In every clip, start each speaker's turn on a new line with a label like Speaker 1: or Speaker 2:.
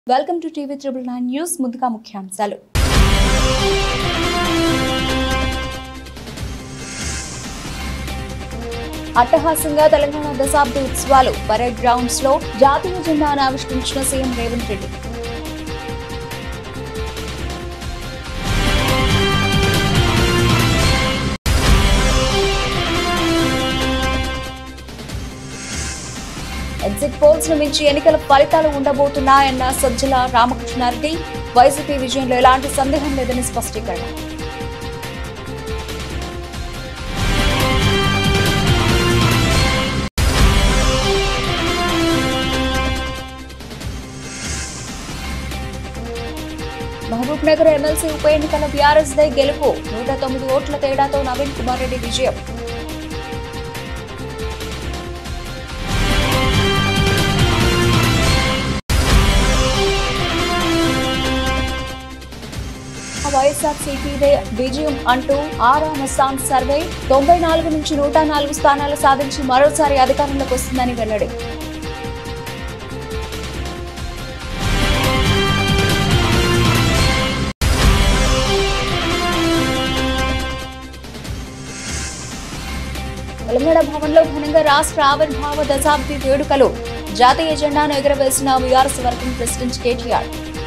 Speaker 1: welcome to TV triple nine news ముందుగా ముఖ్యాంశాలు అట్టహాసంగా తెలంగాణ దశాబ్ది ఉత్సవాలు పరేడ్ గ్రౌండ్స్ లో జాతీయ జెండాను ఆవిష్కరించిన CM Revanth Reddy exit polls ను మించి ఎన్నికల ఫలితాలు ఉండబోతున్నాయన్న సజ్జల రామకృష్ణారెడ్డి వైసీపీ విజయంలో ఎలాంటి సందేహం లేదని స్పష్టీకరణ మహబూబ్ నగర్ ఎమ్మెల్సీ ఉప ఎన్నికల బీఆర్ఎస్ దే గెలుపు నూట తొమ్మిది ఓట్ల తేడాతో నవీన్ కుమార్ రెడ్డి విజయం వైఎస్ఆర్సీపీదే విజయం అంటూ ఆరామ స్థాన్ సర్వే తొంభై నాలుగు నుంచి నూట నాలుగు స్థానాలు సాధించి మరోసారి అధికారంలోకి వస్తుందని వెల్లడి తెలంగాణ భవన్లో ఘనంగా రాష్ట్ర ఆవిర్భావ దశాబ్ది వేడుకలు జాతీయ జెండాను ఎగురవేసిన BRS working president KTR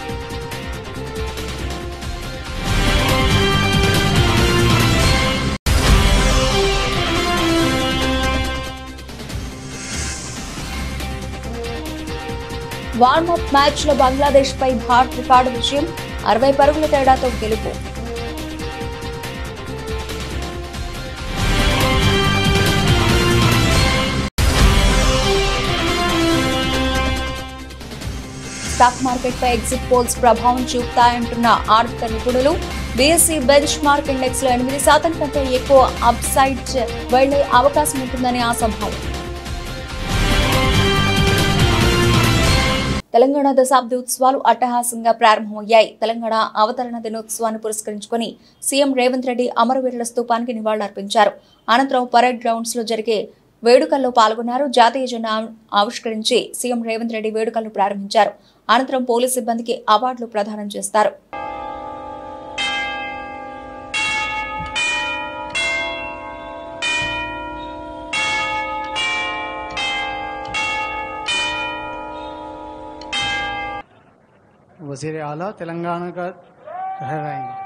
Speaker 1: warmup match లో బంగ్లాదేశ్ పై భారత్ రికార్డు విజయం అరవై పరుగుల తేడాతో గెలుపు స్టాక్ మార్కెట్ పై ఎగ్జిట్ పోల్స్ ప్రభావం చూపుతాయంటున్న ఆర్థిక నిపుణులు బీఎస్సీ బెంచ్ మార్క్ ఇండెక్స్ లో ఎనిమిది శాతం కంటే ఎక్కువ అప్ సైడ్ వెళ్లే అవకాశం ఉంటుందని ఆశాభావం తెలంగాణ దశాబ్ది ఉత్సవాలు అట్టహాసంగా ప్రారంభమయ్యాయి తెలంగాణ అవతరణ దినోత్సవాన్ని పురస్కరించుకొని సీఎం రేవంత్ రెడ్డి అమరవీరుల స్తూపానికి నివాళులర్పించారు అనంతరం పరేడ్ గ్రౌండ్స్ లో జరిగే వేడుకల్లో పాల్గొన్నారు జాతీయ జెండా ఆవిష్కరించి సీఎం రేవంత్ రెడ్డి వేడుకలను ప్రారంభించారు అనంతరం పోలీస్ సిబ్బందికి అవార్డులు ప్రదానం చేస్తారు
Speaker 2: वजीर अला तेलंगाना का ठहराएंगे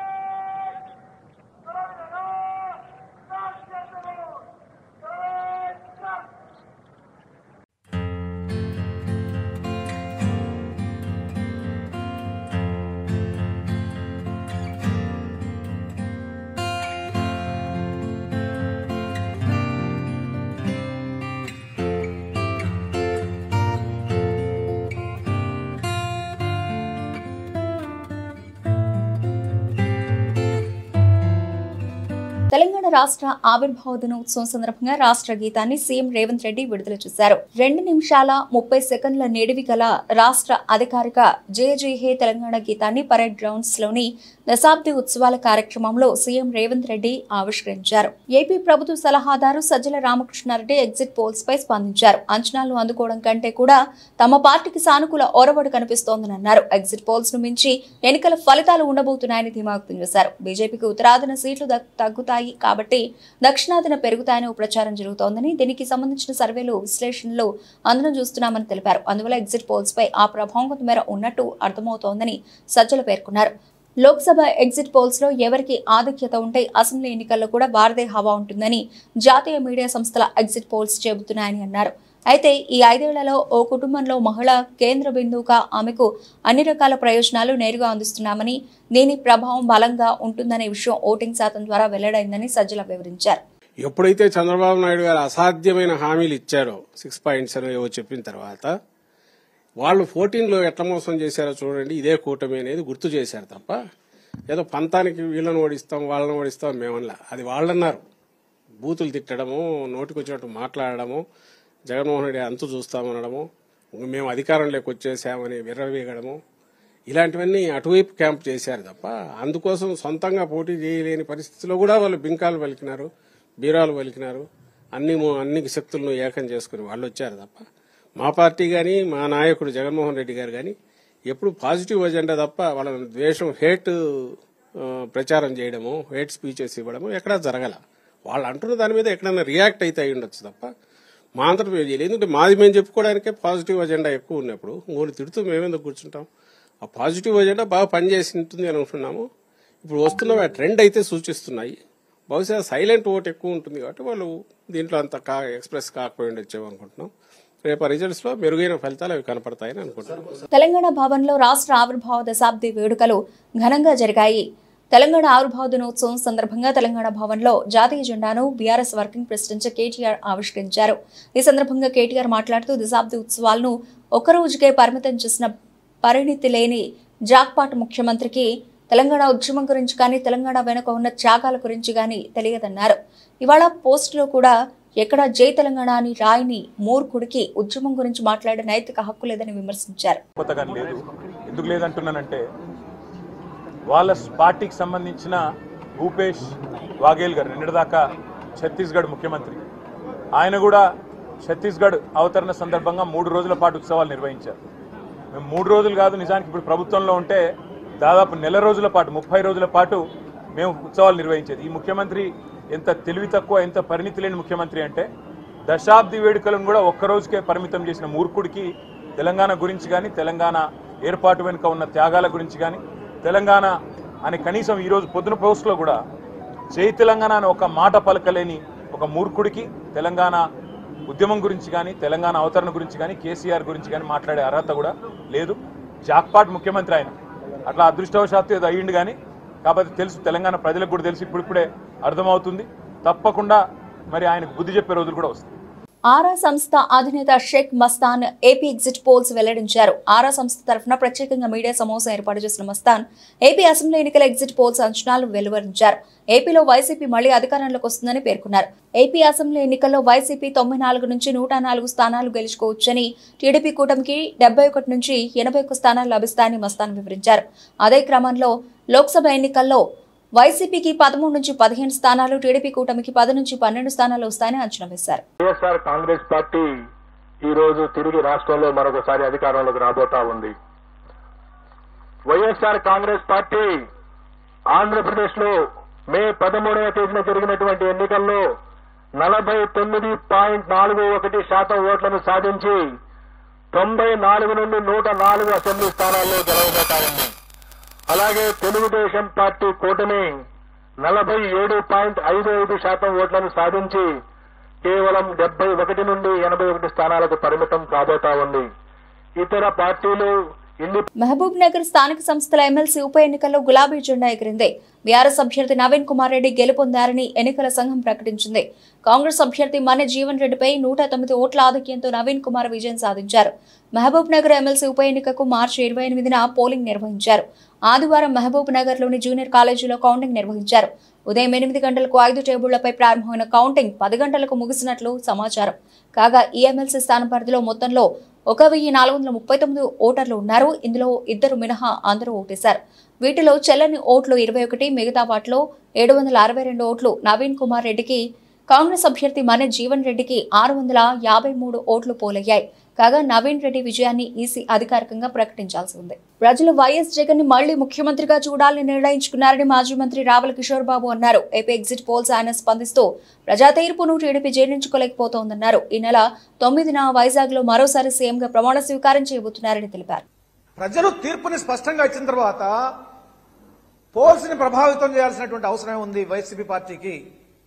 Speaker 1: తెలంగాణ రాష్ట్ర ఆవిర్భావ దినోత్సవం సందర్భంగా రాష్ట్ర గీతాన్ని సీఎం రేవంత్ రెడ్డి విడుదల చేశారు రెండు నిమిషాల ముప్పై సెకండ్ల నిడివి గల రాష్ట్ర అధికారిక జయ జయ హే తెలంగాణ గీతాన్ని పరేడ్ గ్రౌండ్స్ లోని దశాబ్ది ఉత్సవాల కార్యక్రమంలో సీఎం రేవంత్ రెడ్డి ఆవిష్కరించారు ఏపీ ప్రభుత్వ సలహాదారు సజ్జల రామకృష్ణారెడ్డి ఎగ్జిట్ పోల్స్ పై స్పందించారు అంచనాలు అందుకోవడం కంటే కూడా తమ పార్టీకి సానుకూల ఒరవడి కనిపిస్తోందని అన్నారు ఎగ్జిట్ పోల్స్ ను మించి ఎన్నికల ఫలితాలు ఉండబోతున్నాయని ధీమా వ్యక్తం చేశారు బీజేపీకి ఉత్తరాదిన సీట్లు దక్- తగ్గుతాయి కాబట్టి దక్షిణాదిన పెరుగుతాయని ఓ ప్రచారం జరుగుతోందని దీనికి సంబంధించిన సర్వేలు విశ్లేషణలు అందరం చూస్తున్నామని తెలిపారు అందువల్ల ఎగ్జిట్ పోల్స్ పై ఆ ప్రభావం కొంతమేర ఉన్నట్టు అర్థమవుతోందని సజ్జల పేర్కొన్నారు లోక్సభ ఎగ్జిట్ పోల్స్ లో ఎవరికి ఆధిక్యత ఉంటే అసెంబ్లీ ఎన్నికల్లో కూడా వారదే హవా ఉంటుందని జాతీయ మీడియా సంస్థల ఎగ్జిట్ పోల్స్ చెబుతున్నాయని అన్నారు అయితే ఈ ఐదేళ్లలో ఓ కుటుంబంలో మహిళ కేంద్ర బిందువుగా ఆమెకు అన్ని రకాల ప్రయోజనాలు నేరుగా అందిస్తున్నామని దీని ప్రభావం బలంగా ఉంటుందనే విషయం ఓటింగ్ శాతం ద్వారా వెల్లడైందని సజ్జల వివరించారు
Speaker 3: ఎప్పుడైతే చంద్రబాబు నాయుడు గారు అసాధ్యమైన హామీలు ఇచ్చారో సిక్స్ పాయింట్స్ అని ఏవో చెప్పిన తర్వాత వాళ్ళు ఫోర్టీన్లో ఎట్లా మోసం చేశారో చూడండి ఇదే కూటమి అనేది గుర్తు చేశారు తప్ప ఏదో పంతానికి వీళ్ళని ఓడిస్తాం వాళ్ళని ఓడిస్తాం మేమన్నా అది వాళ్ళన్నారు బూతులు తిట్టడము నోటికి వచ్చినట్టు మాట్లాడడము జగన్మోహన్ రెడ్డి అంతు చూస్తామనడము మేము అధికారంలోకి వచ్చేసామని విర్రవీగడము ఇలాంటివన్నీ అటువైపు క్యాంప్ చేశారు తప్ప అందుకోసం సొంతంగా పోటీ చేయలేని పరిస్థితిలో కూడా వాళ్ళు బింకాలు పలికినారు బీరాలు పలికినారు అన్ని మో- అన్ని శక్తులను ఏకం చేసుకుని వాళ్ళు వచ్చారు తప్ప మా పార్టీ గాని మా నాయకుడు జగన్మోహన్ రెడ్డి గారు గాని ఎప్పుడు పాజిటివ్ ఎజెండా తప్ప వాళ్ళ ద్వేషం హేట్ ప్రచారం చేయడము హేట్ స్పీచెస్ ఇవ్వడము ఎక్కడా జరగల వాళ్ళు అంటున్న దాని మీద ఎక్కడైనా రియాక్ట్ అయితే అయి ఉండొచ్చు తప్ప మా అంతటా మేము చేయలేదు ఎందుకంటే మాది మేము చెప్పుకోవడానికే పాజిటివ్ ఎజెండా ఎక్కువ ఉన్నప్పుడు మూడు తిడుతూ మేమెందుకు కూర్చుంటాం ఆ పాజిటివ్ ఎజెండా బాగా పనిచేసి ఉంటుంది అని అనుకున్నాము ఇప్పుడు వస్తున్న ట్రెండ్ అయితే సూచిస్తున్నాయి బహుశా సైలెంట్ ఓట్ ఎక్కువ ఉంటుంది కాబట్టి వాళ్ళు దీంట్లో అంత కా ఎక్స్ప్రెస్ కాకపోయి ఉండొచ్చేమో అనుకుంటున్నాం రేపు ఆ రిజల్ట్స్ లో మెరుగైన ఫలితాలు అవి కనపడతాయని అనుకుంటున్నాం
Speaker 1: తెలంగాణ భవన్లో రాష్ట్ర ఆవిర్భావ దశాబ్ది వేడుకలు ఘనంగా జరిగాయి తెలంగాణ ఆవిర్భావ దినోత్సవం సందర్భంగా తెలంగాణ భవన్లో జాతీయ జెండాను బీఆర్ఎస్ వర్కింగ్ ప్రెసిడెంట్ కేటీఆర్ ఆవిష్కరించారు ఈ సందర్భంగా కేటీఆర్ మాట్లాడుతూ దశాబ్ది ఉత్సవాలను ఒక్క రోజుకే పరిమితం చేసిన పరిణితి లేని జాక్పాట్ ముఖ్యమంత్రికి తెలంగాణ ఉద్యమం గురించి కానీ తెలంగాణ వెనుక ఉన్న త్యాగాల గురించి కానీ తెలియదన్నారు ఇవాళ పోస్టులో కూడా ఎక్కడ జై తెలంగాణ అని రాయిని మూర్ఖుడికి ఉద్యమం గురించి మాట్లాడే నైతిక హక్కు లేదని విమర్శించారు
Speaker 4: కొత్తగా లేదు ఎందుకు లేదంటున్నానంటే వాళ్ళ పార్టీకి సంబంధించిన భూపేష్ వాఘేల్ గారు నిన్నటిదాకా ఛత్తీస్గఢ్ ముఖ్యమంత్రి ఆయన కూడా ఛత్తీస్గఢ్ అవతరణ సందర్భంగా మూడు రోజుల పాటు ఉత్సవాలు నిర్వహించారు మేము మూడు రోజులు కాదు నిజానికి ఇప్పుడు ప్రభుత్వంలో ఉంటే దాదాపు నెల రోజుల పాటు ముప్పై రోజుల పాటు మేము ఉత్సవాలు నిర్వహించేది ఈ ముఖ్యమంత్రి ఎంత తెలివి తక్కువ ఎంత పరిణితి లేని ముఖ్యమంత్రి అంటే దశాబ్ది వేడుకలను కూడా ఒక్క రోజుకే పరిమితం చేసిన మూర్ఖుడికి తెలంగాణ గురించి కానీ తెలంగాణ ఏర్పాటు వెనుక ఉన్న త్యాగాల గురించి కానీ తెలంగాణ అని కనీసం ఈరోజు పొద్దున పోస్ట్లో కూడా జై తెలంగాణ అని ఒక మాట పలకలేని ఒక మూర్ఖుడికి తెలంగాణ ఉద్యమం గురించి కానీ తెలంగాణ అవతరణ గురించి కానీ కేసీఆర్ గురించి కానీ మాట్లాడే అర్హత కూడా లేదు జాక్పాట్ ముఖ్యమంత్రి ఆయన అట్లా అదృష్టవశాత్తు ఏదో అయ్యిండు కానీ కాబట్టి తెలుసు తెలంగాణ ప్రజలకు కూడా తెలుసు ఇప్పుడిప్పుడే అర్థమవుతుంది తప్పకుండా మరి ఆయనకు బుద్ధి చెప్పే రోజులు కూడా వస్తాయి
Speaker 1: ఆరా సంస్థ అధినేత Shaik Mastan AP exit polls వెల్లడించారు ఆరా సంస్థ తరఫున ప్రత్యేకంగా మీడియా సమావేశం ఏర్పాటు చేసిన మస్తాన్ ఏపీ అసెంబ్లీ ఎన్నికల ఎగ్జిట్ పోల్స్ అంచనాలు వెలువరించారు ఏపీలో వైసీపీ మళ్లీ అధికారంలోకి వస్తుందని పేర్కొన్నారు ఏపీ అసెంబ్లీ ఎన్నికల్లో వైసీపీ తొంభై నాలుగు నుంచి నూట నాలుగు స్థానాలు గెలుచుకోవచ్చని టీడీపీ కూటమికి డెబ్బై ఒకటి నుంచి ఎనభై ఒక్క స్థానాలు లభిస్తాయని మస్తాన్ వివరించారు అదే క్రమంలో లోక్సభ ఎన్నికల్లో వైసీపీకి పదమూడు నుంచి పదిహేను స్థానాలు టీడీపీ కూటమికి పది నుంచి పన్నెండు స్థానాలు వస్తాయని అంచనా వేశారు
Speaker 5: వైఎస్ఆర్ కాంగ్రెస్ పార్టీ ఈ రోజు తిరిగి రాష్ట్రంలో మరొకసారి అధికారంలోకి రాబోతా ఉంది వైఎస్ఆర్ కాంగ్రెస్ పార్టీ ఆంధ్రప్రదేశ్ లో మే పదమూడవ తేదీన జరిగినటువంటి ఎన్నికల్లో నలభై తొమ్మిది పాయింట్ నాలుగు ఒకటి శాతం ఓట్లను సాధించి తొంభై నాలుగు నుండి నూట నాలుగు అసెంబ్లీ స్థానాల్లో గెలవబోతా ఉంది అలాగే తెలుగుదేశం పార్టీ కూటమి నలభై ఏడు పాయింట్ ఐదు ఐదు శాతం ఓట్లను సాధించి కేవలం డెబ్బై ఒకటి నుండి ఎనభై ఒకటి స్థానాలకు పరిమితం కాబోతా ఉంది ఇతర పార్టీలు ఇన్ని
Speaker 1: మహబూబ్ నగర్ స్థానిక సంస్థల ఎమ్మెల్సీ ఉప ఎన్నికల్లో గులాబీ జెండా ఎగిరింది బీఆర్ఎస్ అభ్యర్థి నవీన్ కుమార్ రెడ్డి గెలుపొందారని ఎన్నికల సంఘం ప్రకటించింది కాంగ్రెస్ అభ్యర్థి మన జీవన్ రెడ్డిపై నూట తొమ్మిది ఓట్ల ఆధిక్యంతో నవీన్ కుమార్ విజయం సాధించారు మహబూబ్ నగర్ ఎమ్మెల్సీ ఉప ఎన్నికకు మార్చి ఇరవై ఎనిమిదిన పోలింగ్ నిర్వహించారు ఆదివారం మహబూబ్ నగర్ లోని జూనియర్ కాలేజీలో కౌంటింగ్ నిర్వహించారు ఉదయం ఎనిమిది గంటలకు ఐదు టేబుళ్లపై ప్రారంభమైన కౌంటింగ్ పది గంటలకు ముగిసినట్లు సమాచారం కాగా ఈ ఎమ్మెల్సీ స్థాన పరిధిలో మొత్తంలో ఒక వెయ్యి నాలుగు వందల ముప్పై తొమ్మిది ఓటర్లు ఉన్నారు ఇందులో ఇద్దరు మినహా అందరూ ఓటేశారు వీటిలో చెల్లని ఓట్లు ఇరవై ఒకటి మిగతా వాటిలో ఏడు వందల అరవై రెండు ఓట్లు నవీన్ కుమార్ రెడ్డికి కాంగ్రెస్ అభ్యర్థి మన జీవన్ రెడ్డికి ఆరు వందల యాభై మూడు ఓట్లు పోలయ్యాయి కాగా నవీన్ రెడ్డి విజయాన్ని ఈసీ అధికారికంగా ప్రకటించాల్సి ఉంది ప్రజలు వైఎస్ జగన్ ని మళ్లీ ముఖ్యమంత్రిగా చూడాలని నిర్ణయించుకున్నారని మాజీ మంత్రి రావుల కిషోర్ బాబు అన్నారు ఏపీ ఎగ్జిట్ పోల్స్ ఆయన స్పందిస్తూ ప్రజా తీర్పును టీడీపీ జీర్ణించుకోలేకపోతోందన్నారు ఈ నెల తొమ్మిదిన వైజాగ్ లో మరోసారి సీఎంగా ప్రమాణ స్వీకారం చేయబోతున్నారని తెలిపారు
Speaker 6: ప్రజలు తీర్పుని స్పష్టంగా ఇచ్చిన తర్వాత పోల్స్ ని ప్రభావితం చేయాల్సినటువంటి అవసరం ఉంది వైసీపీ పార్టీకి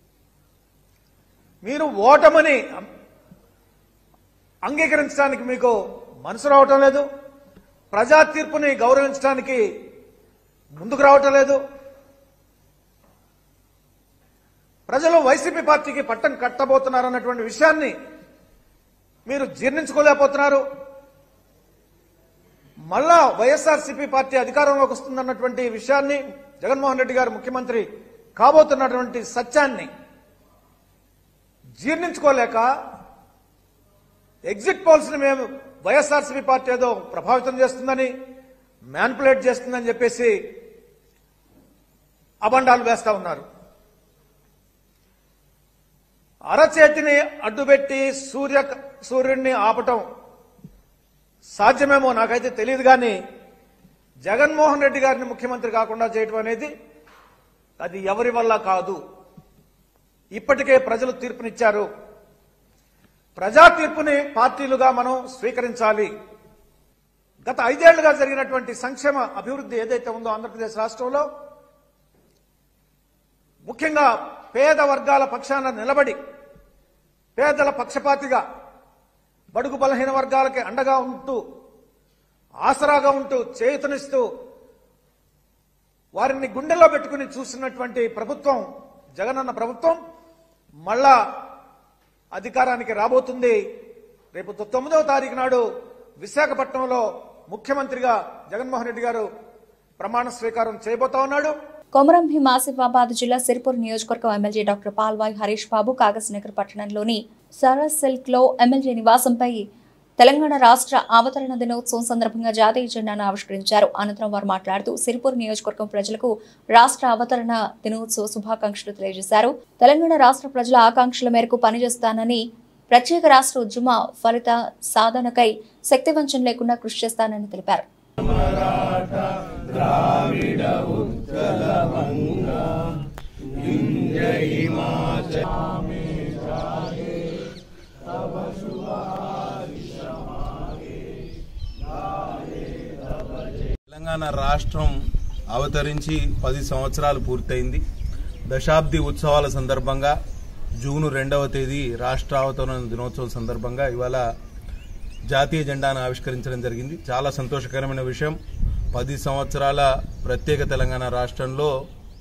Speaker 6: మీరు ఓటమని అంగీకరించడానికి మీకు మనసు రావటం లేదు ప్రజా తీర్పుని గౌరవించడానికి ముందుకు రావటం లేదు ప్రజలు వైసీపీ పార్టీకి పట్టం కట్టబోతున్నారన్నటువంటి విషయాన్ని మీరు జీర్ణించుకోలేకపోతున్నారు మళ్ళా వైఎస్ఆర్సీపీ పార్టీ అధికారంలోకి వస్తుందన్నటువంటి విషయాన్ని జగన్మోహన్ రెడ్డి గారు ముఖ్యమంత్రి కాబోతున్నటువంటి సత్యాన్ని జీర్ణించుకోలేక ఎగ్జిట్ పోల్స్ ని మేము వైఎస్ఆర్సీపీ పార్టీ ఏదో ప్రభావితం చేస్తుందని మ్యాన్పులేట్ చేస్తుందని చెప్పేసి అబండాలు వేస్తా ఉన్నారు అరచేతిని అడ్డుపెట్టి సూర్య సూర్యుడిని ఆపటం సాధ్యమేమో నాకైతే తెలియదు కానీ జగన్మోహన్ రెడ్డి గారిని ముఖ్యమంత్రి కాకుండా చేయటం అనేది అది ఎవరి వల్ల కాదు ఇప్పటికే ప్రజలు తీర్పునిచ్చారు ప్రజా తీర్పుని పార్టీలుగా మనం స్వీకరించాలి గత ఐదేళ్లుగా జరిగినటువంటి సంక్షేమ అభివృద్ధి ఏదైతే ఉందో ఆంధ్రప్రదేశ్ రాష్ట్రంలో ముఖ్యంగా పేద వర్గాల పక్షాన నిలబడి పేదల పక్షపాతిగా బడుగు బలహీన వర్గాలకి అండగా ఉంటూ ఆసరాగా ఉంటూ చేయుతనిస్తూ వారిని గుండెల్లో పెట్టుకుని చూసినటువంటి ప్రభుత్వం జగనన్న ప్రభుత్వం మళ్ళా అధికారానికి రాబోతుంది రేపు తొమ్మిదవ తారీఖు నాడు విశాఖపట్నంలో ముఖ్యమంత్రిగా జగన్మోహన్ రెడ్డి గారు ప్రమాణ స్వీకారం చేయబోతా ఉన్నాడు
Speaker 1: కొమరం భీం ఆసిఫాబాద్ జిల్లా సిరిపూర్ నియోజకవర్గం ఎమ్మెల్యే డాక్టర్ పాల్వాయ్ హరీష్ బాబు కాగజ్నగర్ పట్టణంలోని సరస్ సిల్క్ లో ఎమ్మెల్యే నివాసంపై తెలంగాణ రాష్ట్ర అవతరణ దినోత్సవం సందర్భంగా జాతీయ జెండాను ఆవిష్కరించారు అనంతరం వారు మాట్లాడుతూ సిరిపూర్ నియోజకవర్గం ప్రజలకు రాష్ట్ర అవతరణ దినోత్సవ శుభాకాంక్షలు తెలియజేశారు తెలంగాణ రాష్ట్ర ప్రజల ఆకాంక్షల మేరకు పనిచేస్తానని ప్రత్యేక రాష్ట్ర ఉద్యమ ఫలిత సాధనకై శక్తివంచన లేకుండా కృషి చేస్తానని తెలిపారు
Speaker 7: తెలంగాణ రాష్ట్రం అవతరించి పది సంవత్సరాలు పూర్తయింది దశాబ్ది ఉత్సవాల సందర్భంగా జూన్ రెండవ తేదీ రాష్ట్ర అవతరణ దినోత్సవం సందర్భంగా ఇవాళ జాతీయ జెండాను ఆవిష్కరించడం జరిగింది చాలా సంతోషకరమైన విషయం పది సంవత్సరాల ప్రత్యేక తెలంగాణ రాష్ట్రంలో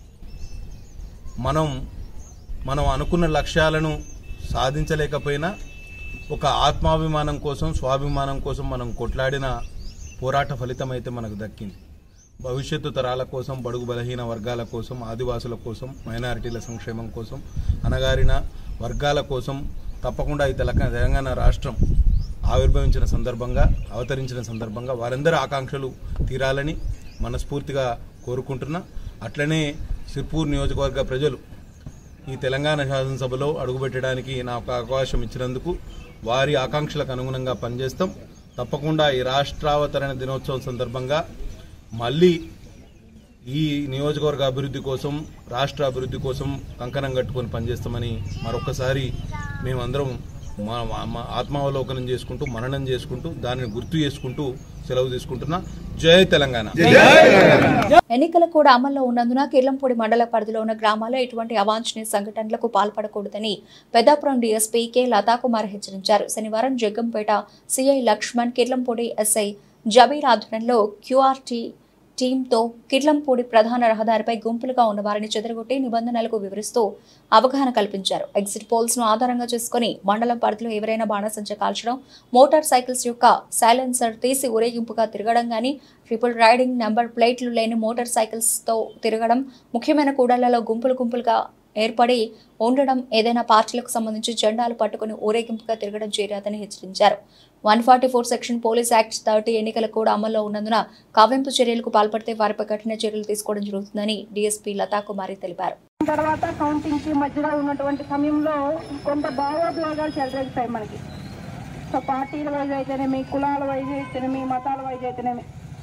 Speaker 7: మనం మనం అనుకున్న లక్ష్యాలను సాధించలేకపోయినా ఒక ఆత్మాభిమానం కోసం స్వాభిమానం కోసం మనం కొట్లాడిన పోరాట ఫలితం అయితే మనకు దక్కింది భవిష్యత్తు తరాల కోసం బడుగు బలహీన వర్గాల కోసం ఆదివాసుల కోసం మైనారిటీల సంక్షేమం కోసం అనగారిన వర్గాల కోసం తప్పకుండా ఈ తెలంగాణ తెలంగాణ రాష్ట్రం ఆవిర్భవించిన సందర్భంగా అవతరించిన సందర్భంగా వారందరి ఆకాంక్షలు తీరాలని మనస్ఫూర్తిగా కోరుకుంటున్నా అట్లనే సిర్పూర్ నియోజకవర్గ ప్రజలు ఈ తెలంగాణ శాసనసభలో అడుగుపెట్టడానికి నాకు అవకాశం ఇచ్చినందుకు వారి ఆకాంక్షలకు అనుగుణంగా పనిచేస్తాం తప్పకుండా ఈ రాష్ట్రావతరణ దినోత్సవం సందర్భంగా మళ్ళీ ఈ నియోజకవర్గ అభివృద్ధి కోసం రాష్ట్ర అభివృద్ధి కోసం కంకణం కట్టుకొని పనిచేస్తామని మరొకసారి మేమందరం మా మా ఆత్మావలోకనం చేసుకుంటూ మననం చేసుకుంటూ దానిని గుర్తు చేసుకుంటూ సెలవు తీసుకుంటున్నా జై తెలంగాణ
Speaker 1: ఎన్నికల కూడా అమల్లో ఉన్నందున కిర్లంపూడి మండల పరిధిలో ఉన్న గ్రామాల్లో ఎటువంటి అవాంఛనీయ సంఘటనలకు పాల్పడకూడదని పెద్దాపురం డీఎస్పీ కె లతాకుమార్ హెచ్చరించారు శనివారం జగ్గంపేట సిఐ లక్ష్మణ్ కిర్లంపూడి ఎస్ఐ జబీర్ ఆధ్వర్యంలో క్యూఆర్టీ టీంతో కిర్లంపూడి ప్రధాన రహదారిపై గుంపులుగా ఉన్న వారిని చెదరగొట్టి నిబంధనలకు వివరిస్తూ అవగాహన కల్పించారు ఎగ్జిట్ పోల్స్ ను ఆధారంగా చేసుకుని మండలం పరిధిలో ఎవరైనా బాణసంచ కాల్చడం మోటార్ సైకిల్స్ యొక్క సైలెన్సర్ తీసి ఊరేగింపుగా తిరగడం గానీ ట్రిపుల్ రైడింగ్ నెంబర్ ప్లేట్లు లేని మోటార్ సైకిల్స్ తో తిరగడం ముఖ్యమైన కూడళ్లలో గుంపులు గుంపులుగా ఏర్పడి ఉండడం ఏదైనా పార్టీలకు సంబంధించి జెండాలు పట్టుకుని ఊరేగింపుగా తిరగడం చేయరాదని హెచ్చరించారు one forty four section police act thirty ఎన్నికలు కూడా అమల్లో ఉన్నందున కావింపు చర్యలకు పాల్పడితే వారిపై కఠిన చర్యలు తీసుకోవడం జరుగుతుందని డీఎస్పీ లతాకుమారి తెలిపారు
Speaker 8: తర్వాత కౌంటింగ్ కి మధ్యలో ఉన్నటువంటి సమయంలో కొంత భావోద్వేగాలు చెలరేగుతాయి మనకి సో పార్టీల వైజ్ అయితేనేమి కులాల వైజ్ అయితేనేమి మతాల వైజ్ అయితేనేమి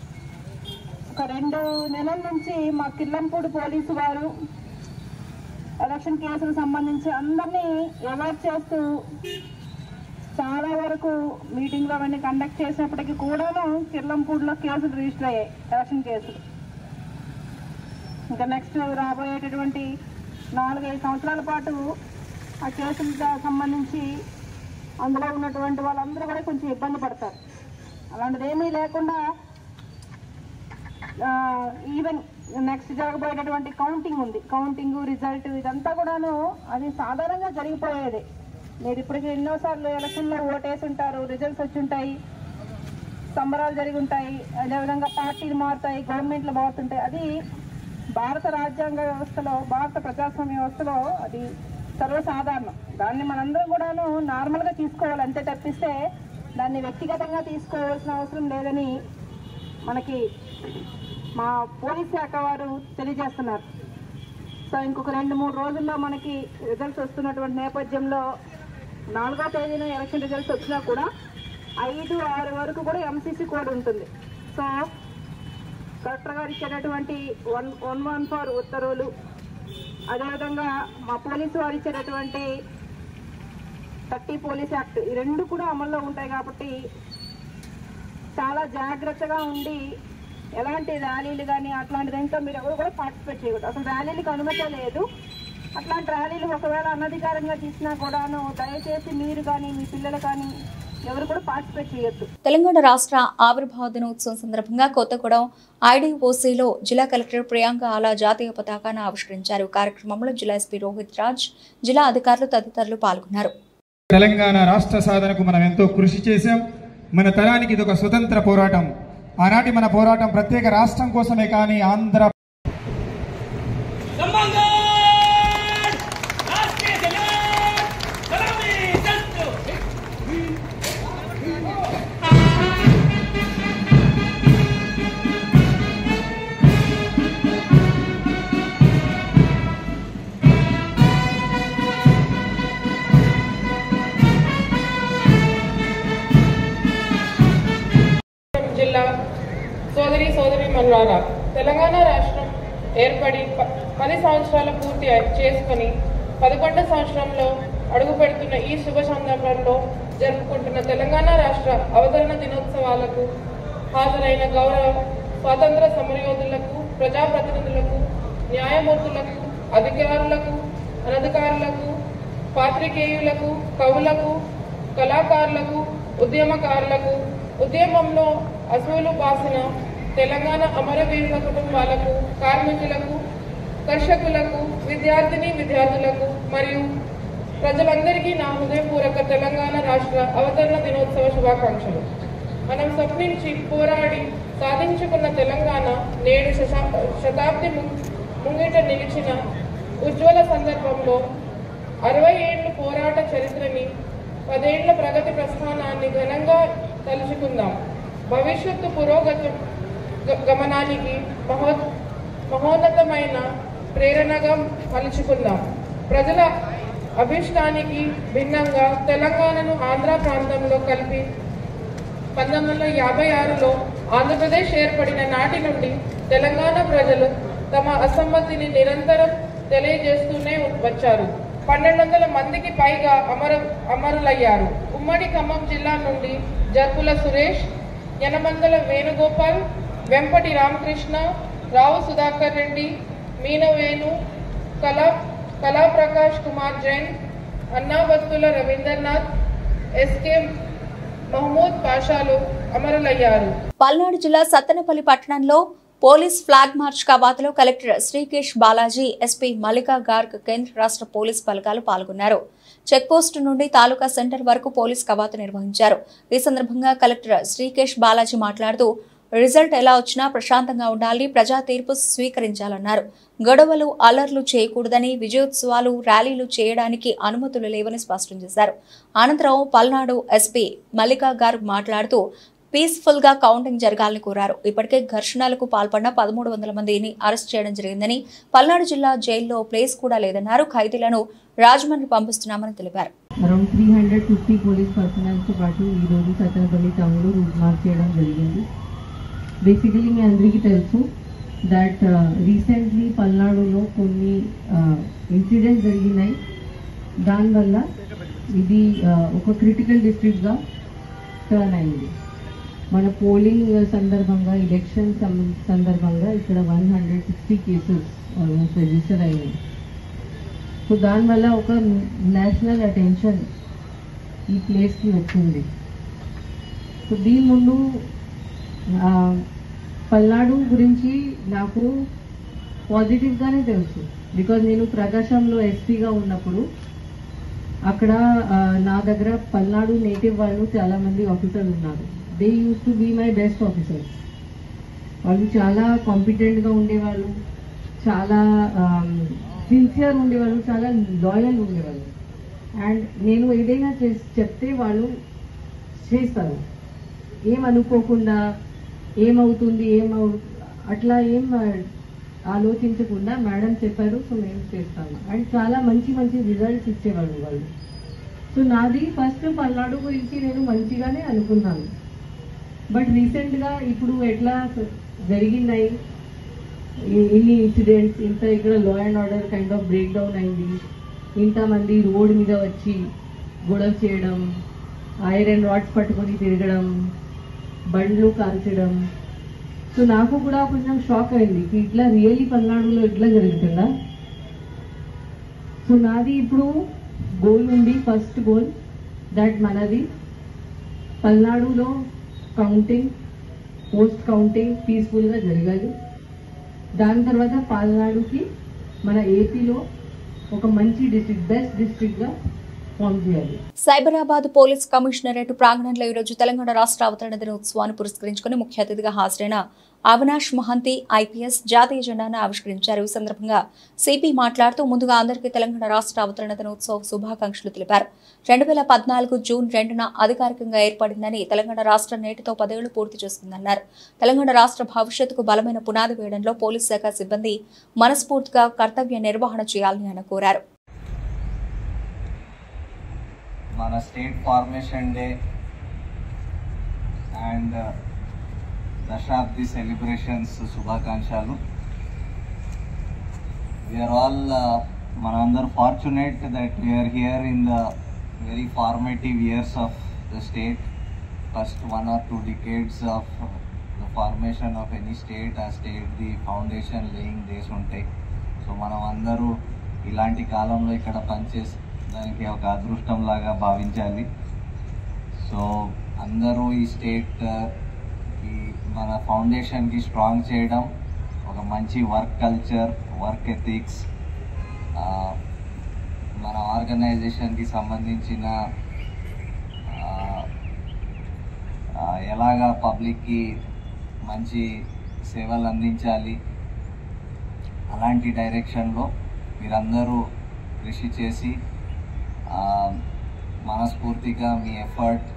Speaker 8: ఒక రెండు నెలల నుంచి మా కిల్లంపూడి పోలీసు వారు ఎలక్షన్ కేసులకు సంబంధించి అందరినీ అలర్ట్ చేస్తూ చాలా వరకు మీటింగ్లు అవన్నీ కండక్ట్ చేసినప్పటికీ కూడాను కిర్లంపూడిలో కేసులు రిజిస్టర్ అయ్యాయి ఎలక్షన్ కేసులు ఇంకా నెక్స్ట్ రాబోయేటటువంటి నాలుగైదు సంవత్సరాల పాటు ఆ కేసులకు సంబంధించి అందులో ఉన్నటువంటి వాళ్ళందరూ కూడా కొంచెం ఇబ్బంది పడతారు అలాంటిది ఏమీ లేకుండా ఈవెన్ నెక్స్ట్ జరగబోయేటటువంటి కౌంటింగ్ ఉంది కౌంటింగ్ రిజల్ట్ ఇదంతా కూడాను అది సాధారణంగా జరిగిపోయేది మీరు ఇప్పటికి ఎన్నోసార్లు ఎలక్షన్లో ఓటేసి ఉంటారు రిజల్ట్స్ వచ్చి ఉంటాయి సంబరాలు జరిగి ఉంటాయి అదేవిధంగా పార్టీలు మారుతాయి గవర్నమెంట్లు మారుతుంటాయి అది భారత రాజ్యాంగ వ్యవస్థలో భారత ప్రజాస్వామ్య వ్యవస్థలో అది సర్వసాధారణం దాన్ని మనందరం కూడాను నార్మల్గా తీసుకోవాలి అంతే తప్పిస్తే దాన్ని వ్యక్తిగతంగా తీసుకోవాల్సిన అవసరం లేదని మనకి మా పోలీస్ శాఖ వారు తెలియజేస్తున్నారు సో ఇంకొక రెండు మూడు రోజుల్లో మనకి రిజల్ట్స్ వస్తున్నటువంటి నేపథ్యంలో నాలుగో తేదీన ఎలక్షన్ రిజల్ట్స్ వచ్చినా కూడా ఐదు ఆరు వరకు కూడా ఎంసీసీ కోడ్ ఉంటుంది సో ఇక్కడ కలెక్టర్ గారు ఇచ్చేటటువంటి వన్ వన్ వన్ ఫోర్ ఉత్తర్వులు అదేవిధంగా మా పోలీసు వారు ఇచ్చేటటువంటి థర్టీ పోలీస్ యాక్ట్ ఈ రెండు కూడా అమల్లో ఉంటాయి కాబట్టి చాలా జాగ్రత్తగా ఉండి ఎలాంటి ర్యాలీలు కానీ అట్లాంటి దాంట్లో మీరు ఎవరు కూడా పార్టిసిపేట్ చేయకూడదు అసలు ర్యాలీలకు అనుమతి లేదు అట్లాంటి ర్యాలీలు ఒకవేళ అనధికారంగా తీసినా కూడాను దయచేసి మీరు కానీ మీ పిల్లలు కానీ ఎవరు కూడా పార్టిసిపేట్ చేయొద్దు
Speaker 1: తెలంగాణ రాష్ట్ర ఆవిర్భావ దినోత్సవం సందర్భంగా కొత్తగూడెం ఐడీఓసీలో జిల్లా కలెక్టర్ ప్రియాంక ఆలా జాతీయ పతాకాన్ని ఆవిష్కరించారు కార్యక్రమంలో జిల్లా ఎస్పీ రోహిత్ రాజ్ జిల్లా అధికారులు తదితరులు పాల్గొన్నారు
Speaker 9: తెలంగాణ రాష్ట్ర సాధనకు మనం ఎంతో కృషి చేశాం మన తరానికి ఇది ఒక స్వతంత్ర పోరాటం ఆనాటి మన పోరాటం ప్రత్యేక రాష్ట్రం కోసమే కానీ ఆంధ్ర
Speaker 10: జిల్లా సోదరి సోదరి మల్లారా తెలంగాణ రాష్ట్రం ఏర్పడి ప- పది సంవత్సరాలు పూర్తి అయి- చేసుకొని పదకొండో సంవత్సరంలో అడుగు పెడుతున్న ఈ శుభ సందర్భంలో జరుపుకుంటున్న తెలంగాణ రాష్ట్ర అవతరణ దినోత్సవాలకు హాజరైన గౌరవ స్వాతంత్ర సమరయోధులకు ప్రజాప్రతినిధులకు న్యాయమూర్తులకు అధికారులకు అనధికారులకు పాత్రికేయులకు కవులకు కళాకారులకు ఉద్యమకారులకు ఉద్యమంలో అసూలు బాసిన తెలంగాణ అమరవీరుల కుటుంబాలకు కార్మికులకు కర్షకులకు విద్యార్థిని విద్యార్థులకు మరియు ప్రజలందరికీ నా హృదయపూర్వక తెలంగాణ రాష్ట్ర అవతరణ దినోత్సవ శుభాకాంక్షలు మనం స్వప్నించి పోరాడి సాధించుకున్న తెలంగాణ నేడు శశా- శతాబ్ది ము- ముంగిట నిలిచిన ఉజ్వల సందర్భంలో అరవై ఏళ్ల పోరాట చరిత్రని పదేళ్ల ప్రగతి ప్రస్థానాన్ని ఘనంగా తలుచుకుందాం భవిష్యత్తు పురోగతి గ- గమనానికి మహో మహోన్నతమైన ప్రేరణగా మలుచుకుందాం ప్రజల అభిష్టానికి భిన్నంగా తెలంగాణను ఆంధ్ర ప్రాంతంలో కలిపి పంతొమ్మిది వందల యాభై ఆరులో ఆంధ్రప్రదేశ్ ఏర్పడిన నాటి నుండి తెలంగాణ ప్రజలు తమ అసమ్మతిని నిరంతరం తెలియజేస్తూనే వచ్చారు పన్నెండు వందల మందికి పైగా అమర అమరులయ్యారు ఉమ్మడి ఖమ్మం జిల్లా నుండి జర్పుల సురేష్ యనమందల వేణుగోపాల్ వెంపటి రామకృష్ణ రావు సుధాకర్ రెడ్డి మీనవేణు కళా కళాప్రకాష్ కుమార్ జైన్ అన్నాబత్తుల రవీంద్రనాథ్ ఎస్కే మహమూద్ పాషాలు అమరులయ్యారు
Speaker 1: పల్నాడు జిల్లా సత్తెనపల్లి పట్టణంలో పోలీస్ ఫ్లాగ్ మార్చ్ కవాతులో కలెక్టర్ శ్రీకేష్ బాలాజీ ఎస్పీ మల్లికా గార్గ్ కేంద్ర రాష్ట్ర పోలీస్ బలగాలు పాల్గొన్నారు చెక్పోస్టు నుండి తాలూకా సెంటర్ వరకు పోలీస్ కవాతు నిర్వహించారు ఈ సందర్భంగా కలెక్టర్ శ్రీకేష్ బాలాజీ మాట్లాడుతూ రిజల్ట్ ఎలా వచ్చినా ప్రశాంతంగా ఉండాలి ప్రజా తీర్పు స్వీకరించాలన్నారు గొడవలు అల్లర్లు చేయకూడదని విజయోత్సవాలు ర్యాలీలు చేయడానికి అనుమతులు లేవని స్పష్టం చేశారు అనంతరం పల్నాడు ఎస్పీ మల్లికా గారు మాట్లాడుతూ పీస్ఫుల్ గా కౌంటింగ్ జరగాలని కోరారు ఇప్పటికే ఘర్షణలకు పాల్పడిన పదమూడు వందల మందిని అరెస్ట్ చేయడం జరిగిందని పల్నాడు జిల్లా జైల్లో ప్లేస్ కూడా లేదన్నారు ఖైదీలను రాజమండ్రి పంపిస్తున్నామని తెలిపారు
Speaker 11: around three hundred fifty police పర్సనల్స్తో పాటు ఈరోజు సత్తెనపల్లి టౌన్లో రూట్ మార్చ్ చేయడం జరిగింది బేసికలీ మీ అందరికీ తెలుసు దట్ రీసెంట్లీ పల్నాడులో కొన్ని ఇన్సిడెంట్స్ జరిగినాయి దానివల్ల ఇది uh, ఒక క్రిటికల్ డిస్ట్రిక్ట్గా టర్న్ అయింది మన పోలింగ్ సందర్భంగా ఎలక్షన్ సందర్భంగా ఇక్కడ one hundred sixty cases almost register అయినాయి సో దానివల్ల ఒక నేషనల్ అటెన్షన్ ఈ ప్లేస్కి వచ్చింది సో దీని ముందు ఆ, పల్నాడు గురించి నాకు పాజిటివ్గానే తెలుసు బికాజ్ నేను ప్రకాశంలో ఎస్పీగా ఉన్నప్పుడు అక్కడ ఆ, నా దగ్గర పల్నాడు నేటివ్ వాళ్ళు చాలా మంది ఆఫీసర్లు ఉన్నారు they use to be my best officers వాళ్ళు చాలా కాంపిటెంట్గా ఉండేవాళ్ళు చాలా సిన్సియర్ ఉండేవాళ్ళు చాలా లాయల్ ఉండేవాళ్ళు అండ్ నేను ఏదైనా చేస్- చెప్తే వాళ్ళు చేస్తారు ఏం అనుకోకుండా ఏమవుతుంది ఏమవు అట్లా ఏం ఆ, ఆలోచించకుండా మేడం చెప్పారు సో మేము చేస్తాము అండ్ చాలా మంచి మంచి రిజల్ట్స్ ఇచ్చేవాళ్ళు వాళ్ళు సో నాది ఫస్ట్ పల్నాడు గురించి నేను మంచిగానే అనుకున్నాను బట్ రీసెంట్గా ఇప్పుడు ఎట్లా జరిగినాయి ఇ- ఇన్ని ఇన్సిడెంట్స్ ఇంత ఇక్కడ law and order kind of break down అయింది ఇంతమంది రోడ్ మీద వచ్చి గొడవ చేయడం ఐరన్ రాడ్స్ పట్టుకొని తిరగడం బండ్లు కాల్చడం సో నాకు కూడా కొంచెం షాక్ అయింది కి ఇట్లా రియల్లీ పల్నాడులో ఇట్లా జరుగుతుందా సో నాది ఇప్పుడు గోల్ ఉంది ఫస్ట్ గోల్ దట్ మనది పల్నాడులో కౌంటింగ్ పోస్ట్ కౌంటింగ్ పీస్ఫుల్గా జరగాలి దాని తర్వాత పల్నాడుకి మన ఏపీలో ఒక మంచి డిస్ట్రిక్ట్ బెస్ట్ డిస్ట్రిక్ట్గా ఫామ్ చేయాలి
Speaker 1: సైబరాబాద్ పోలీస్ కమిషనరేట్ ప్రాంగణంలో ఈరోజు తెలంగాణ రాష్ట్ర అవతరణ దినోత్సవాన్ని పురస్కరించుకుని ముఖ్య అతిథిగా హాజరైన అవినాష్ మహంతి ఐపీఎస్ జాతీయ జెండాను ఆవిష్కరించారు ఈ సందర్భంగా సిపి మాట్లాడుతూ ముందుగా అందరికీ తెలంగాణ రాష్ట్ర అవతరణ దినోత్సవ శుభాకాంక్షలు తెలిపారు రెండు వేల పద్నాలుగు జూన్ రెండున అధికారికంగా ఏర్పడిందని తెలంగాణ రాష్ట్ర నేటితో పదేళ్లు పూర్తి చేసుకుందన్నారు తెలంగాణ రాష్ట్ర భవిష్యత్తుకు బలమైన పునాది వేయడంలో పోలీస్ శాఖ సిబ్బంది మనస్ఫూర్తిగా కర్తవ్య నిర్వహణ చేయాలని ఆయన కోరారు
Speaker 12: మన స్టేట్ ఫార్మేషన్ డే అండ్ దశాబ్ది సెలబ్రేషన్స్ శుభాకాంక్షలు వీఆర్ ఆల్ మనందరూ fortunate that we are here in the very formative years of the state first one or two decades of the formation of any state ఆ state the foundation laying days ఉంటాయి so మనం అందరూ ఇలాంటి కాలంలో ఇక్కడ పనిచేసి దానికి ఒక అదృష్టం లాగా భావించాలి సో అందరూ ఈ స్టేట్ ఈ మన ఫౌండేషన్కి స్ట్రాంగ్ చేయడం ఒక మంచి వర్క్ కల్చర్ వర్క్ ఎథిక్స్ మన ఆర్గనైజేషన్కి సంబంధించిన ఆ, ఆ, ఎలాగా పబ్లిక్కి మంచి సేవలు అందించాలి అలాంటి డైరెక్షన్లో మీరందరూ కృషి చేసి ఆ, మనస్ఫూర్తిగా మీ ఎఫర్ట్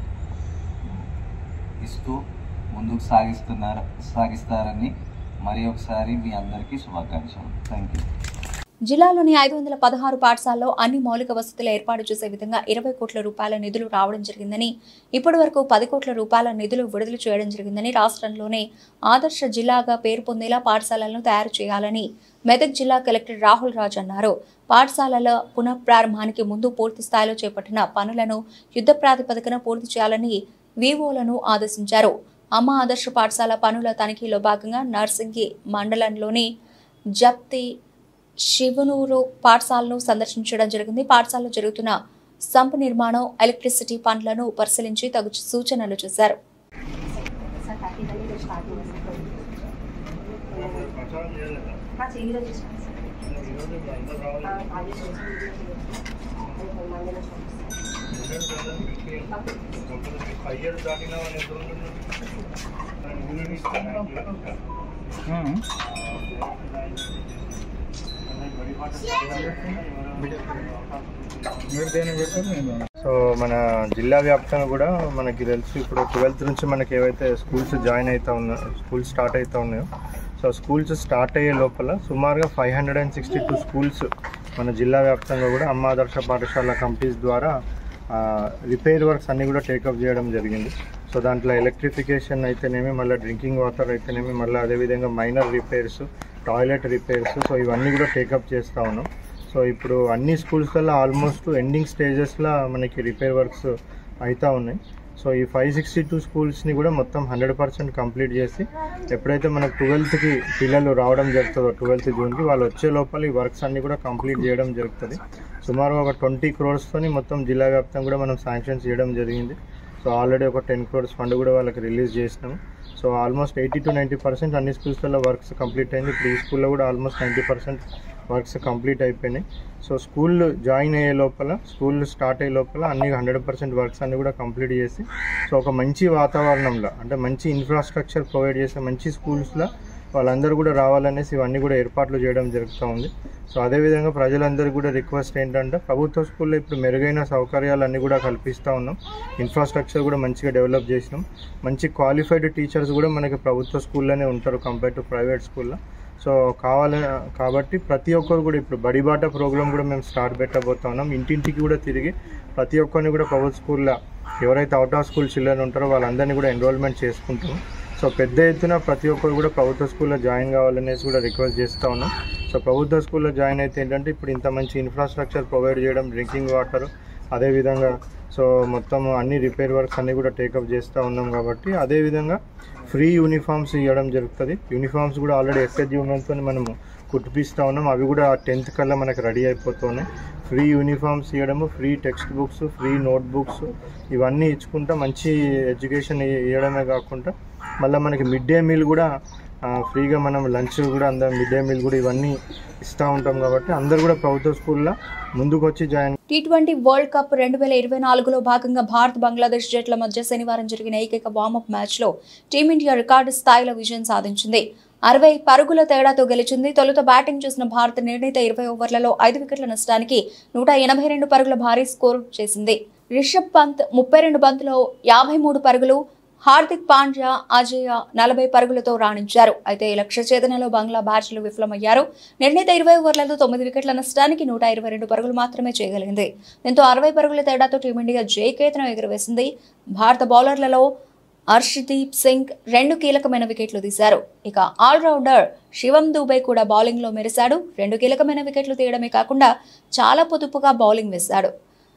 Speaker 12: ఇస్తూ ముందుకు సాగిస్తున్నారు సాగిస్తారని మరి ఒకసారి మీ అందరికీ శుభాకాంక్షలు థ్యాంక్ యూ
Speaker 1: జిల్లాలోని ఐదు వందల పదహారు పాఠశాలలో అన్ని మౌలిక వసతులు ఏర్పాటు చేసే విధంగా ఇరవై కోట్ల రూపాయల నిధులు రావడం జరిగిందని ఇప్పటి వరకు పది కోట్ల రూపాయల నిధులు విడుదల చేయడం జరిగిందని రాష్ట్రంలోనే ఆదర్శ జిల్లాగా పేరు పొందేలా పాఠశాలలను తయారు చేయాలని మెదక్ జిల్లా కలెక్టర్ రాహుల్ రాజ్ అన్నారు పాఠశాలల పునఃప్రారంభానికి ముందు పూర్తి స్థాయిలో చేపట్టిన పనులను యుద్ధ ప్రాతిపదికన పూర్తి చేయాలని వివోలను ఆదేశించారు అమ్మ ఆదర్శ పాఠశాల పనుల తనిఖీలో భాగంగా నర్సింగి మండలంలోని జప్తి శివనూరు పాఠశాలను సందర్శించడం జరిగింది పాఠశాలలో జరుగుతున్న సంప్ నిర్మాణం ఎలక్ట్రిసిటీ పనులను పరిశీలించి తగు సూచనలు చేశారు
Speaker 13: సో మన జిల్లా వ్యాప్తంగా కూడా మనకి తెలుసు ఇప్పుడు ట్వెల్త్ నుంచి మనకి ఏవైతే స్కూల్స్ జాయిన్ అవుతా ఉన్నాయో స్కూల్స్ స్టార్ట్ అవుతా ఉన్నాయో సో స్కూల్స్ స్టార్ట్ అయ్యే లోపల సుమారుగా five hundred and sixty two schools మన జిల్లా వ్యాప్తంగా కూడా అమ్మ ఆదర్శ పాఠశాల కంపెనీస్ ద్వారా రిపేర్ వర్క్స్ అన్నీ కూడా టేకప్ చేయడం జరిగింది సో దాంట్లో ఎలక్ట్రిఫికేషన్ అయితేనేమి మళ్ళీ డ్రింకింగ్ వాటర్ అయితేనేమి మళ్ళీ అదేవిధంగా minor repairs toilet repairs so ఇవన్నీ కూడా టేకప్ చేస్తూ ఉన్నాం సో ఇప్పుడు అన్ని స్కూల్స్లలో ఆల్మోస్ట్ ఎండింగ్ స్టేజెస్లో మనకి రిపేర్ వర్క్స్ అవుతూ ఉన్నాయి సో ఈ ఫైవ్ సిక్స్టీ టూ స్కూల్స్ని కూడా మొత్తం హండ్రెడ్ పర్సెంట్ కంప్లీట్ చేసి ఎప్పుడైతే మనకు ట్వెల్త్కి పిల్లలు రావడం జరుగుతుందో ట్వెల్త్ జూన్కి వాళ్ళు వచ్చే లోపల ఈ వర్క్స్ అన్ని కూడా కంప్లీట్ చేయడం జరుగుతుంది సుమారు ఒక ట్వంటీ క్రోర్స్తోని మొత్తం జిల్లా వ్యాప్తంగా కూడా మనం శాంక్షన్ చేయడం జరిగింది సో ఆల్రెడీ ఒక టెన్ క్రోర్స్ ఫండ్ కూడా వాళ్ళకి రిలీజ్ చేసినాము so almost eighty to ninety percent అన్ని స్కూల్స్లో వర్క్స్ కంప్లీట్ అయింది ఇప్పుడు ఈ స్కూల్లో కూడా almost ninety percent works complete అయిపోయినాయి సో స్కూల్ జాయిన్ అయ్యే లోపల స్కూల్ స్టార్ట్ అయ్యే లోపల అన్ని హండ్రెడ్ పర్సెంట్ వర్క్స్ అన్ని కూడా కంప్లీట్ చేసి సో ఒక మంచి వాతావరణంలో అంటే మంచి ఇన్ఫ్రాస్ట్రక్చర్ ప్రొవైడ్ చేసే మంచి స్కూల్స్లో వాళ్ళందరూ కూడా రావాలనేసి ఇవన్నీ కూడా ఏర్పాట్లు చేయడం జరుగుతూ ఉంది సో అదేవిధంగా ప్రజలందరికీ కూడా రిక్వెస్ట్ ఏంటంటే ప్రభుత్వ స్కూల్లో ఇప్పుడు మెరుగైన సౌకర్యాలు అన్నీ కూడా కల్పిస్తూ ఉన్నాం ఇన్ఫ్రాస్ట్రక్చర్ కూడా మంచిగా డెవలప్ చేసినాం మంచి క్వాలిఫైడ్ టీచర్స్ కూడా మనకి ప్రభుత్వ స్కూల్లోనే ఉంటారు కంపేర్ టు ప్రైవేట్ స్కూల్లో సో కావాలి కాబట్టి ప్రతి ఒక్కరు కూడా ఇప్పుడు బడిబాట ప్రోగ్రామ్ కూడా మేము స్టార్ట్ పెట్టబోతా ఉన్నాం ఇంటింటికి కూడా తిరిగి ప్రతి ఒక్కరిని కూడా ప్రభుత్వ స్కూల్లో ఎవరైతే అవుట్ ఆఫ్ స్కూల్ చిల్డ్రన్ ఉంటారో వాళ్ళందరినీ కూడా ఎన్రోల్మెంట్ చేసుకుంటాం సో పెద్ద ఎత్తున ప్రతి ఒక్కరు కూడా ప్రభుత్వ స్కూల్లో జాయిన్ కావాలనేసి కూడా రిక్వెస్ట్ చేస్తూ ఉన్నాం సో ప్రభుత్వ స్కూల్లో జాయిన్ అయితే ఏంటంటే ఇప్పుడు ఇంత మంచి ఇన్ఫ్రాస్ట్రక్చర్ ప్రొవైడ్ చేయడం డ్రింకింగ్ వాటర్ అదేవిధంగా సో మొత్తం అన్ని రిపేర్ వర్క్స్ అన్ని కూడా టేకప్ చేస్తూ ఉన్నాం కాబట్టి అదేవిధంగా ఫ్రీ యూనిఫామ్స్ ఇవ్వడం జరుగుతుంది యూనిఫామ్స్ కూడా ఆల్రెడీ ఎస్ఎస్జి ఉమెన్తో మనము కుట్టిపిస్తూ ఉన్నాం అవి కూడా టెన్త్ కల్లా మనకు రెడీ అయిపోతున్నాయి ఫ్రీ యూనిఫామ్స్ ఇవ్వడము free text books free note books ఇవన్నీ ఇచ్చుకుంటా మంచి ఎడ్యుకేషన్ ఇవ్వడమే కాకుండా మళ్ళీ మనకి మిడ్ డే మీల్ కూడా ఆ, ఫ్రీగా మనం లంచ్ కూడా అందరం మిడ్ డే మీల్ కూడా ఇవన్నీ ఇస్తూ ఉంటాం కాబట్టి అందరు కూడా ప్రభుత్వ స్కూల్లో ముందుకు వచ్చి join
Speaker 1: T twenty world cup రెండు వేల ఇరవై నాలుగులో భాగంగా భారత్ బంగ్లాదేశ్ జట్ల మధ్య శనివారం జరిగిన ఏకైక వార్మప్ మ్యాచ్లో టీమిండియా రికార్డు స్థాయిలో విజయం సాధించింది అరవై పరుగుల తేడాతో గెలిచింది తొలుత బ్యాటింగ్ చేసిన భారత్ నిర్ణీత ఇరవై ఓవర్లలో ఐదు వికెట్ల నష్టానికి నూట ఎనభై రెండు పరుగుల భారీ స్కోరు చేసింది రిషబ్ పంత్ ముప్పై రెండు బంతులో యాభై మూడు పరుగులు హార్దిక్ పాండ్యా అజయ నలభై పరుగులతో రాణించారు అయితే లక్ష్య ఛేదనలో బంగ్లా బ్యాచ్లు విఫలమయ్యారు నిర్ణీత ఇరవై ఓవర్లలో తొమ్మిది వికెట్ల నష్టానికి నూట ఇరవై రెండు పరుగులు మాత్రమే చేయగలిగింది దీంతో అరవై పరుగుల తేడాతో టీమిండియా జయకేతనం ఎగురవేసింది భారత బౌలర్లలో హర్షదీప్ సింగ్ రెండు కీలకమైన వికెట్లు తీశారు ఇక ఆల్రౌండర్ శివం దూబే కూడా బౌలింగ్లో మెరిశాడు రెండు కీలకమైన వికెట్లు తీయడమే కాకుండా చాలా పొదుపుగా బౌలింగ్ వేశాడు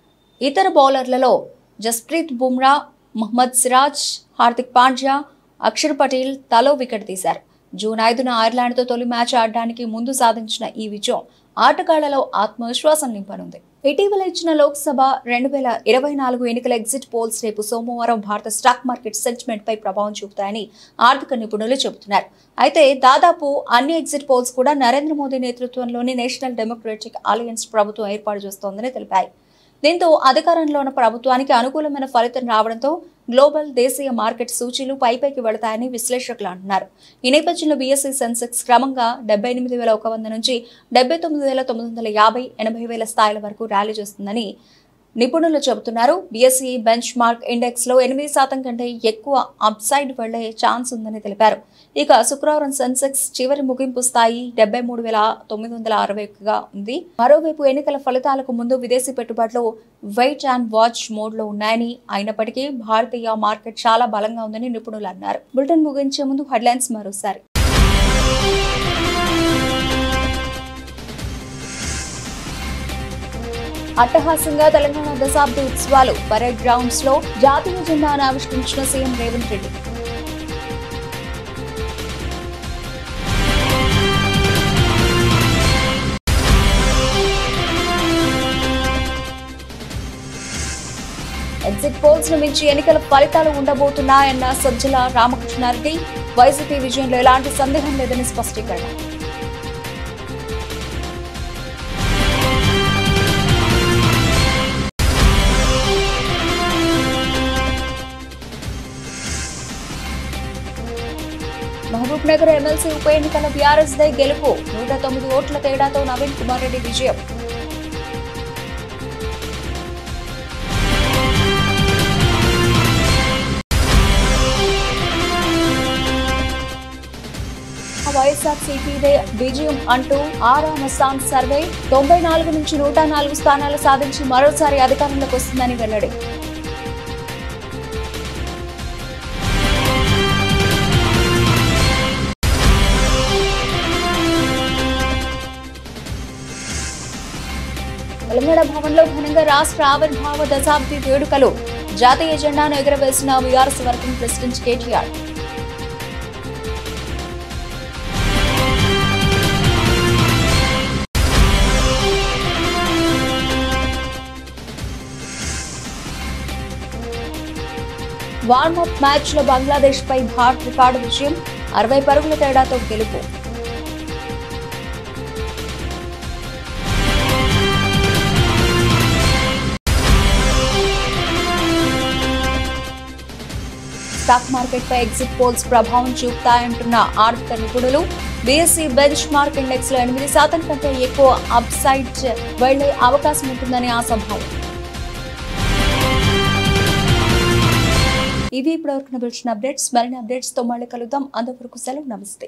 Speaker 1: ఇతర బౌలర్లలో జస్ప్రీత్ బుమ్రా మహ్మద్ సిరాజ్ హార్దిక్ పాండ్యా అక్షర్ పటేల్ తలో వికెట్ తీశారు జూన్ ఐదున ఐర్లాండ్తో తొలి మ్యాచ్ ఆడడానికి ముందు సాధించిన ఈ విజయం ఆటగాళ్లలో ఆత్మవిశ్వాసం నింపనుంది ఇటీవల ఇచ్చిన లోక్సభ రెండు వేల ఇరవై నాలుగు ఎన్నికల ఎగ్జిట్ పోల్స్ రేపు సోమవారం భారత స్టాక్ మార్కెట్ సెంటిమెంట్ పై ప్రభావం చూపుతాయని ఆర్థిక నిపుణులు చెబుతున్నారు అయితే దాదాపు అన్ని ఎగ్జిట్ పోల్స్ కూడా నరేంద్ర మోదీ నేతృత్వంలోని నేషనల్ డెమోక్రటిక్ అలయన్స్ ప్రభుత్వం ఏర్పాటు చేస్తోందని తెలిపాయి దీంతో అధికారంలో ఉన్న ప్రభుత్వానికి అనుకూలమైన ఫలితం రావడంతో గ్లోబల్ దేశీయ మార్కెట్ సూచీలు పైపైకి వెళతాయని విశ్లేషకులు అంటున్నారు ఈ నేపథ్యంలో బీఎస్సీ సెన్సెక్స్ క్రమంగా డెబ్బై ఎనిమిది వేల ఒక వంద నుంచి డెబ్బై తొమ్మిది వేల తొమ్మిది వందల యాభై ఎనభై వేల స్థాయిల వరకు ర్యాలీ చేస్తుందని నిపుణులు చెబుతున్నారు బీఎస్సీ బెంచ్ మార్క్ ఇండెక్స్ లో ఎనిమిది శాతం కంటే ఎక్కువ అప్సైడ్ వెళ్లే ఛాన్స్ ఉందని తెలిపారు ఇక శుక్రవారం సెన్సెక్స్ చివరి ముగింపు స్థాయి డెబ్బై మూడు వేల తొమ్మిది వందల అరవై ఒకటిగా ఉంది మరోవైపు ఎన్నికల ఫలితాలకు ముందు విదేశీ పెట్టుబడులు వెయిట్ అండ్ వాచ్ మోడ్ లో ఉన్నాయని అయినప్పటికీ భారతీయ మార్కెట్ చాలా బలంగా ఉందని నిపుణులు అన్నారు బులెటిన్ ముగించే ముందు హెడ్లైన్స్ మరోసారి అట్టహాసంగా తెలంగాణ దశాబ్ది ఉత్సవాలు పరేడ్ గ్రౌండ్స్ లో జాతీయ జెండాను ఆవిష్కరించిన CM Revanth Reddy exit polls ను మించి ఎన్నికల ఫలితాలు ఉండబోతున్నాయన్న సజ్జల రామకృష్ణారెడ్డి వైసీపీ విజయంలో ఎలాంటి సందేహం లేదని స్పష్టీకరణ మహబూబ్ నగర్ ఎమ్మెల్సీ ఉప ఎన్నికల బీఆర్ఎస్ దే గెలుపు నూట తొమ్మిది ఓట్ల తేడాతో నవీన్ కుమార్ రెడ్డి విజయం వైఎస్ఆర్సీపీదే విజయం అంటూ ఆరా మసాన్ సర్వే తొంభై నాలుగు నుంచి నూట నాలుగు స్థానాలు సాధించి మరోసారి అధికారంలోకి వస్తుందని వెల్లడి తెలంగాణ భవన్లో ఘనంగా రాష్ట్ర ఆవిర్భావ దశాబ్ది వేడుకలు జాతీయ జెండాను ఎగురవేసిన BRS working president KTR warmup match లో బంగ్లాదేశ్ పై భారత్ రికార్డు విజయం అరవై పరుగుల తేడాతో గెలుపు స్టాక్ మార్కెట్ పై ఎగ్జిట్ పోల్స్ ప్రభావం చూపుతాయంటున్న ఆర్థిక నిపుణులు బీఎస్సీ బెంచ్ మార్క్ ఇండెక్స్ లో ఎనిమిది శాతం కంటే ఎక్కువ అప్ సైడ్ వెళ్లే అవకాశం ఉంటుందని ఆశాభావం ఇవి ఇప్పటివరకు పిలిచిన అప్డేట్స్ మరిన్ని అప్డేట్స్ తో మళ్ళీ కలుద్దాం అంతవరకు సెలవు నమస్తే